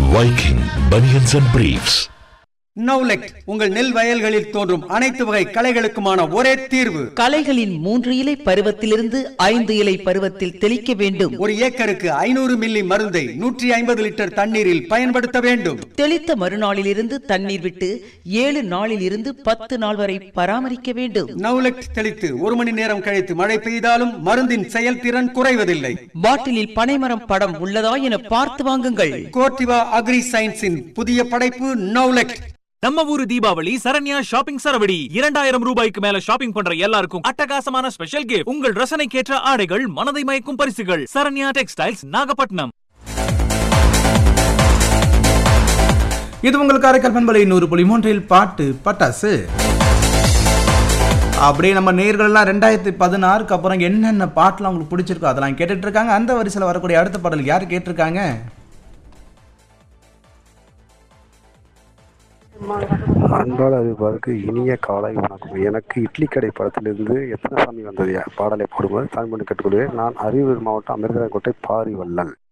Viking Bunions and Briefs. நவுலெக்ட் உங்கள் நெல் வயல்களில் தோன்றும் அனைத்து வகை களைகளுக்குமான ஒரே தீர்வு களைகளின் மூன்று இலை பருவத்திலிருந்து ஐந்து இலை பருவத்தில் தெளிக்க வேண்டும் ஒரு ஏக்கருக்கு ஐநூறு மில்லி மருந்தை நூற்றி ஐம்பது லிட்டர் தண்ணீரில் பயன்படுத்த வேண்டும் தெளித்த மறுநாளிலிருந்து தண்ணீர் விட்டு ஏழு நாளில் இருந்து பத்து நாள் வரை பராமரிக்க வேண்டும் நவுலெக்ட் தெளித்து ஒரு மணி நேரம் கழித்து மழை பெய்தாலும் மருந்தின் செயல்திறன் குறைவதில்லை பாட்டிலில் பனைமரம் படம் உள்ளதா என பார்த்து வாங்குங்கள் கோர்டிவா அக்ரி சயின்ஸின் புதிய படைப்பு நவுலெக்ட் நம்ம ஊரு தீபாவளி சரண்யா ஷாப்பிங் சரவடி இரண்டாயிரம் ரூபாய்க்கு மேல ஷாப்பிங் பண்ற எல்லாருக்கும் அட்டகாசமான ஸ்பெஷல் கிஃப்ட் உங்கள் ரசனைக்கேற்ற ஆடைகள் மனதை மயக்கும் பரிசுகள் சரண்யா டெக்ஸ்டைல்ஸ் நாகப்பட்டினம் இது உங்கள் காரைக்கால் பண்பலை நூறு புள்ளி மூன்றில் பாட்டு பட்டாசு அப்படியே நம்ம நேர்கள்லாம் ரெண்டாயிரத்தி பதினாறுக்கு அப்புறம் என்னென்ன பாட்டுலாம் உங்களுக்கு பிடிச்சிருக்கோ அதெல்லாம் கேட்டுட்டு இருக்காங்க அந்த வரிசையில் வரக்கூடிய அடுத்த பாடல் யார் கேட்டிருக்காங்க அன்பால் அறிவிப்பாருக்கு இனிய காலை வணக்கம் எனக்கு இட்லி கடை படத்திலிருந்து எத்தனை சாமி வந்தது பாடலை போடும்போது சாமி பண்ணி கேட்டுக்கொள்கிறேன் நான் அரியலூர் மாவட்டம் அமிர்தராயக்கோட்டை பாரிவல்லன்